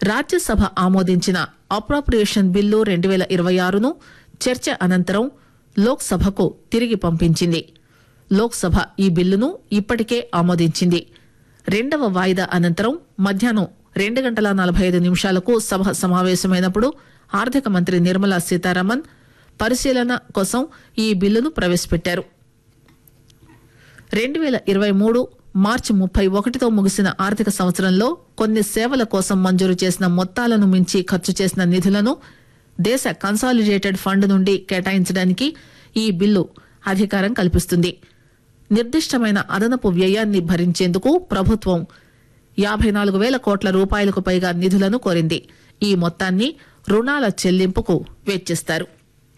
రాజ్యసభ ఆమోదించిన appropriation bill రెండు వేల ఇరవై ఆరును చర్చ అనంతరం లోక్సభకు తిరిగి పంపించింది లోక్సభ ఈ బిల్లును ఇప్పటికే ఆమోదించింది రెండవ వాయిదా అనంతరం మధ్యాహ్నం రెండు గంటల నలభై ఐదు నిమిషాలకు సభ సమావేశమైనప్పుడు ఆర్థిక మంత్రి నిర్మలా సీతారామన్ పరిశీలన కోసం ఈ బిల్లును ప్రవేశపెట్టారు రెండు వేల ఇరవై మూడు మార్చి ముప్పై ఒకటితో ముగిసిన ఆర్థిక సంవత్సరంలో కొన్ని సేవల కోసం మంజూరు చేసిన మొత్తాలను మించి ఖర్చు చేసిన నిధులను దేశ కన్సాలిడేటెడ్ ఫండ్ నుండి కేటాయించడానికి ఈ బిల్లు అధికారం కల్పిస్తుంది నిర్దిష్టమైన అదనపు వ్యయాన్ని భరించేందుకు ప్రభుత్వం యాభై నాలుగు వేల కోట్ల రూపాయలకు పైగా నిధులను కోరింది ఈ మొత్తాన్ని రుణాల చెల్లింపుకు వెచ్చిస్తారు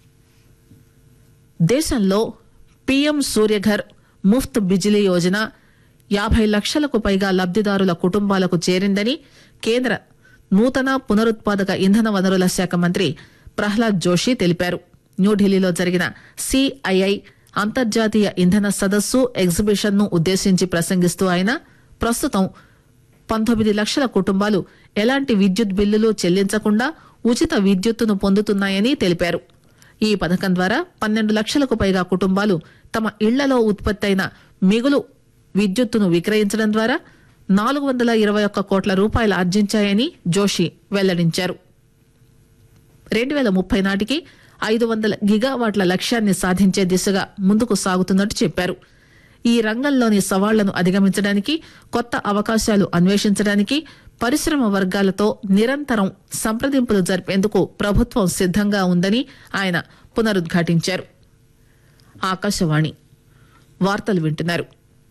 దేశంలో పీఎం సూర్యఘర్ ముఫ్త్ బిజిలీ యోజన యాభై లక్షలకు పైగా లబ్దిదారుల కుటుంబాలకు చేరిందని కేంద్ర నూతన పునరుత్పాదక ఇంధన వనరుల శాఖ మంత్రి ప్రహ్లాద్ జోషి తెలిపారు న్యూఢిల్లీలో జరిగిన సిఐఐ అంతర్జాతీయ ఇంధన సదస్సు ఎగ్జిబిషన్ ను ఉద్దేశించి ప్రసంగిస్తూ ఆయన ప్రస్తుతం పంతొమ్మిది లక్షల కుటుంబాలు ఎలాంటి విద్యుత్ బిల్లులు చెల్లించకుండా ఉచిత విద్యుత్తును పొందుతున్నాయని తెలిపారు ఈ పథకం ద్వారా పన్నెండు లక్షలకు పైగా కుటుంబాలు తమ ఇళ్లలో ఉత్పత్తి అయిన మిగులు విద్యుత్తును విక్రయించడం ద్వారా నాలుగు వందల ఇరవై ఒక్క కోట్ల రూపాయలు ఆర్జించాయని జోషి వెల్లడించారు రెండు వేల ముప్పై నాటికి ఐదు వందల గిగావాట్ల లక్ష్యాన్ని సాధించే దిశగా ముందుకు సాగుతున్నట్టు చెప్పారు ఈ రంగంలోని సవాళ్లను అధిగమించడానికి కొత్త అవకాశాలు అన్వేషించడానికి పరిశ్రమ వర్గాలతో నిరంతరం సంప్రదింపులు జరిపేందుకు ప్రభుత్వం సిద్దంగా ఉందని ఆయన పునరుద్ఘాటించారు ఆకాశవాణి వార్తలు వింటున్నారు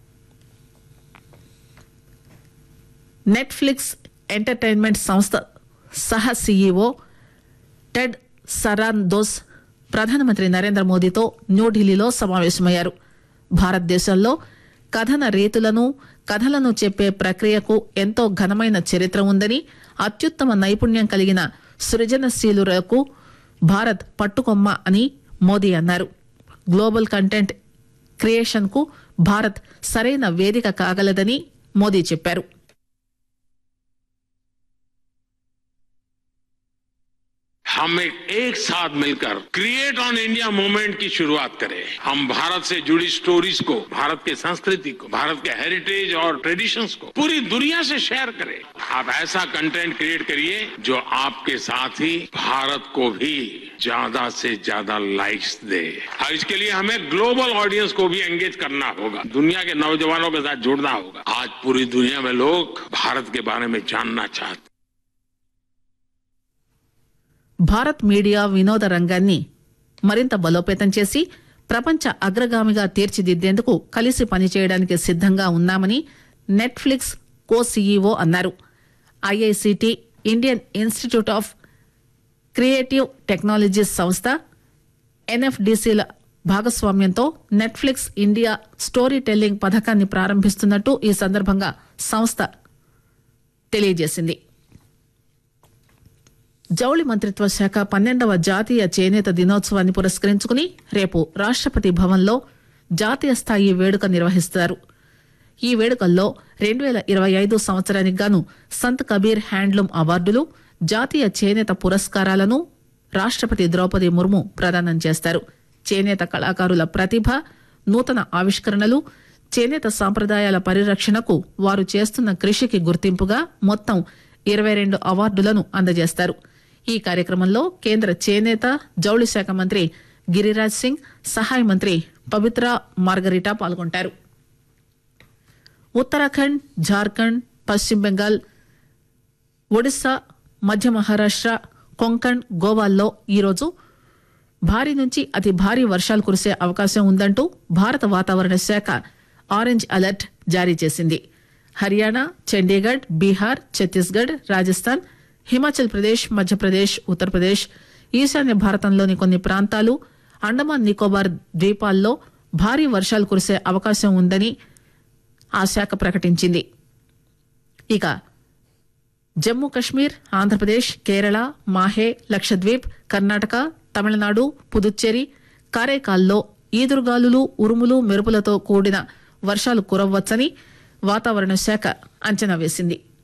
నెట్ఫ్లిక్స్ ఎంటర్టైన్మెంట్ సంస్థ సహ సీఈఓ టెడ్ సరాన్దోస్ ప్రధానమంత్రి నరేంద్ర మోదీతో న్యూఢిల్లీలో సమావేశమయ్యారు భారతదేశంలో కథన రీతులను కథలను చెప్పే ప్రక్రియకు ఎంతో ఘనమైన చరిత్ర ఉందని అత్యుత్తమ నైపుణ్యం కలిగిన సృజనశీలులకు భారత్ పట్టుకొమ్మ అని మోదీ అన్నారు గ్లోబల్ కంటెంట్ క్రియేషన్ కు భారత్ సరైన వేదిక కాగలదని మోదీ చెప్పారు हम एक, एक साथ मिलकर क्रिएट ऑन इंडिया मूवमेंट की शुरुआत करें हम भारत से जुड़ी स्टोरीज को भारत के संस्कृति को भारत के हेरिटेज और ट्रेडिशंस को पूरी दुनिया से शेयर करें आप ऐसा कंटेंट क्रिएट करिए जो आपके साथ ही भारत को भी ज्यादा से ज्यादा लाइक्स दे और इसके लिए हमें ग्लोबल ऑडियंस को भी एंगेज करना होगा दुनिया के नौजवानों के साथ जुड़ना होगा आज पूरी दुनिया में लोग भारत के बारे में जानना चाहते భారత్ మీడియా వినోద రంగాన్ని మరింత బలోపేతం చేసి ప్రపంచ అగ్రగామిగా తీర్చిదిద్దేందుకు కలిసి పనిచేయడానికి సిద్దంగా ఉన్నామని నెట్ఫ్లిక్స్ కో సీఈఓ అన్నారు IICT Indian Institute of Creative Technologies సంస్థ ఎన్ఎఫ్డిసిల భాగస్వామ్యంతో నెట్ఫ్లిక్స్ ఇండియా స్టోరీ టెల్లింగ్ పథకాన్ని ప్రారంభిస్తున్నట్టు ఈ సందర్భంగా సంస్థ తెలియజేసింది జౌళి మంత్రిత్వ శాఖ పన్నెండవ జాతీయ చేనేత దినోత్సవాన్ని పురస్కరించుకుని రేపు రాష్టపతి భవన్లో జాతీయ స్థాయి వేడుక నిర్వహిస్తారు ఈ వేడుకల్లో రెండు వేల ఇరవై ఐదు సంవత్సరానికి గాను సంత్ కబీర్ హ్యాండ్లూమ్ అవార్డులు జాతీయ చేనేత పురస్కారాలను రాష్టపతి ద్రౌపది ముర్ము ప్రదానం చేస్తారు చేనేత కళాకారుల ప్రతిభ నూతన ఆవిష్కరణలు చేనేత సాంప్రదాయాల పరిరక్షణకు వారు చేస్తున్న కృషికి గుర్తింపుగా మొత్తం ఇరవై రెండు అవార్డులను అందజేస్తారు ఈ కార్యక్రమంలో కేంద్ర చేనేత జౌళి శాఖ మంత్రి గిరిరాజ్ సింగ్ సహాయ మంత్రి పవిత్ర మార్గరిటా పాల్గొంటారు ఉత్తరాఖండ్ జార్ఖండ్ పశ్చిమ బెంగాల్ ఒడిశా మధ్య మహారాష్ట కొంకణ్ గోవాల్లో ఈరోజు భారీ నుంచి అతి భారీ వర్షాలు కురిసే అవకాశం ఉందంటూ భారత వాతావరణ శాఖ ఆరెంజ్ అలర్ట్ జారీ చేసింది హర్యానా చండీగఢ్ బీహార్ ఛత్తీస్గఢ్ రాజస్థాన్ హిమాచల్ ప్రదేశ్ మధ్యప్రదేశ్ ఉత్తరప్రదేశ్ ఈశాన్య భారతంలోని కొన్ని ప్రాంతాలు అండమాన్ నికోబార్ ద్వీపాల్లో భారీ వర్షాలు కురిసే అవకాశం ఉందని ఆ శాఖ ప్రకటించింది ఇక జమ్మూ కశ్మీర్ ఆంధ్రప్రదేశ్ కేరళ మాహే లక్షద్వీప్ కర్ణాటక తమిళనాడు పుదుచ్చేరి కారైకాల్లో ఈదురుగాలులు ఉరుములు మెరుపులతో కూడిన వర్షాలు కురవ్వచ్చని వాతావరణ శాఖ అంచనా వేసింది